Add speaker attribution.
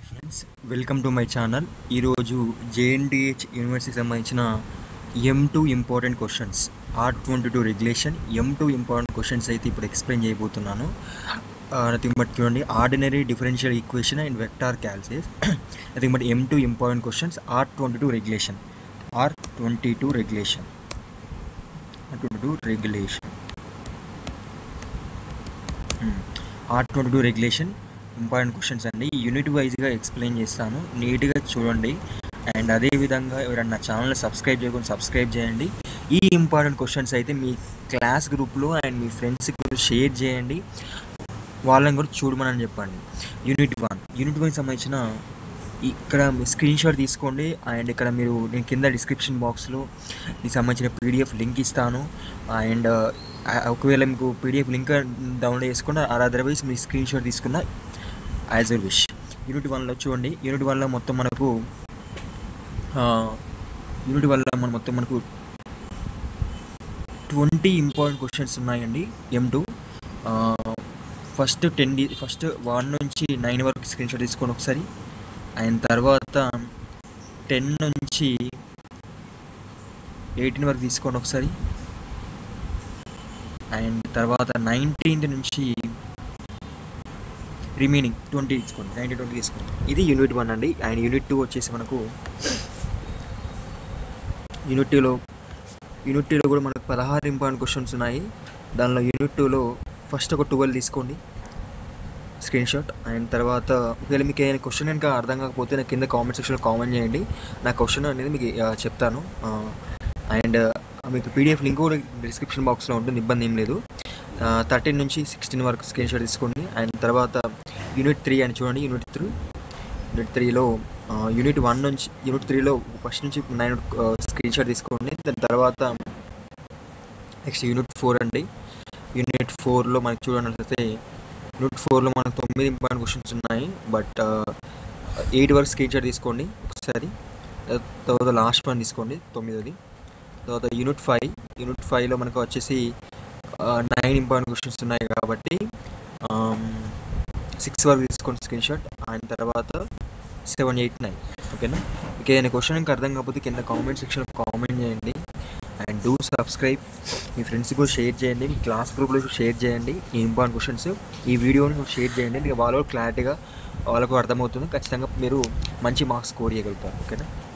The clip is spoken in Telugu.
Speaker 1: friends welcome to my channel ఈరోజు జేఎన్డిహెచ్ యూనివర్సిటీకి సంబంధించిన M two important questions R twenty two regulation M two important questions అయితే ఇప్పుడు ఎక్స్ప్లెయిన్ చేయబోతున్నాను నథింగ్ బట్ చూడండి ordinary differential equation and vector calculus nothing but M two important questions R twenty two regulation R twenty two regulation twenty two regulation R twenty two regulation important questions అండి యూనిట్ వైజ్గా ఎక్స్ప్లెయిన్ చేస్తాను నీట్గా చూడండి అండ్ అదేవిధంగా ఎవరైనా నా ఛానల్ సబ్స్క్రైబ్ చేయకుండా సబ్స్క్రైబ్ చేయండి ఈ ఇంపార్టెంట్ క్వశ్చన్స్ అయితే మీ క్లాస్ గ్రూప్లో అండ్ మీ ఫ్రెండ్స్కి షేర్ చేయండి వాళ్ళని కూడా చూడమని చెప్పండి యూనిట్ వన్ యూనిట్ వన్ సంబంధించిన ఇక్కడ మీ స్క్రీన్ షాట్ తీసుకోండి అండ్ ఇక్కడ మీరు నేను కింద డిస్క్రిప్షన్ బాక్స్లో దీనికి సంబంధించిన పీడిఎఫ్ లింక్ ఇస్తాను అండ్ ఒకవేళ మీకు పీడిఎఫ్ లింక్ డౌన్లోడ్ చేసుకున్న అదర్వైజ్ మీ స్క్రీన్ షాట్ తీసుకున్న యాజ్ ఎ విష్ యూనిట్ వన్లో చూడండి యూనిట్ వన్లో మొత్తం మనకు యూనిట్ వల్ల మన మొత్తం మనకు ట్వంటీ ఇంపార్టెంట్ క్వశ్చన్స్ ఉన్నాయండి M two first ten D first one నుంచి నైన్ వరకు స్క్రీన్ షాట్ తీసుకోండి ఒకసారి అండ్ తర్వాత టెన్ నుంచి ఎయిటీన్ వరకు తీసుకోండి ఒకసారి అండ్ తర్వాత నైన్టీన్త్ నుంచి రిమైనింగ్ ట్వంటీ తీసుకోండి నైన్టీ ట్వంటీ తీసుకోండి ఇది యూనిట్ వన్ అండి అండ్ యూనిట్ టూ వచ్చేసి మనకు యూనిట్ టూలో యూనిట్ టూలో కూడా మనకు పదహారు ఇంపార్టెంట్ క్వశ్చన్స్ ఉన్నాయి దానిలో యూనిట్ టూలో ఫస్ట్ ఒక ట్వెల్వ్ తీసుకోండి స్క్రీన్ షాట్ అండ్ తర్వాత ఒకవేళ మీకు ఏదైనా క్వశ్చన్ కనుక అర్థం కాకపోతే నాకు కింద కామెంట్ సెక్షన్లో కామెంట్ చేయండి నా క్వశ్చన్ అనేది మీకు చెప్తాను అండ్ మీకు పీడిఎఫ్ లింక్ కూడా డిస్క్రిప్షన్ బాక్స్లో ఉంటుంది ఇబ్బంది ఏం లేదు థర్టీన్ నుంచి సిక్స్టీన్ వరకు స్క్రీన్ షాట్ తీసుకోండి అండ్ తర్వాత యూనిట్ త్రీ అని చూడండి యూనిట్ త్రీ యూనిట్ త్రీలో యూనిట్ వన్ నుంచి యూనిట్ త్రీలో ఫస్ట్ నుంచి నైన్ స్క్రీన్ షాట్ తీసుకోండి దాని తర్వాత నెక్స్ట్ యూనిట్ ఫోర్ అండి యూనిట్ ఫోర్లో మనకి చూడనట్లయితే యూనిట్ ఫోర్లో మనకు తొమ్మిది ఇంపార్టెంట్ క్వశ్చన్స్ ఉన్నాయి బట్ ఎయిట్ వరకు స్క్రీన్ షాట్ తీసుకోండి ఒకసారి తర్వాత లాస్ట్ వన్ తీసుకోండి తొమ్మిదోది తర్వాత యూనిట్ ఫైవ్ యూనిట్ ఫైవ్లో మనకు వచ్చేసి నైన్ ఇంపార్టెంట్ క్వశ్చన్స్ ఉన్నాయి కాబట్టి సిక్స్ వరకు తీసుకోండి స్క్రీన్ షాట్ అండ్ తర్వాత సెవెన్ ఎయిట్ నైన్ ఓకేనా మీకు ఏదైనా క్వశ్చన్ ఇంకా అర్థం కాకపోతే కింద కామెంట్ సెక్షన్లో కామెంట్ చేయండి అండ్ డూ సబ్స్క్రైబ్ మీ ఫ్రెండ్స్కి కూడా షేర్ చేయండి మీ క్లాస్ గ్రూప్లో షేర్ చేయండి ఈ ఇంపార్టెంట్ క్వశ్చన్స్ ఈ వీడియోని షేర్ చేయండి మీకు వాళ్ళు క్లారిటీగా వాళ్ళకు అర్థమవుతుంది ఖచ్చితంగా మీరు మంచి మార్క్స్ స్కోర్ చేయగలుగుతారు ఓకేనా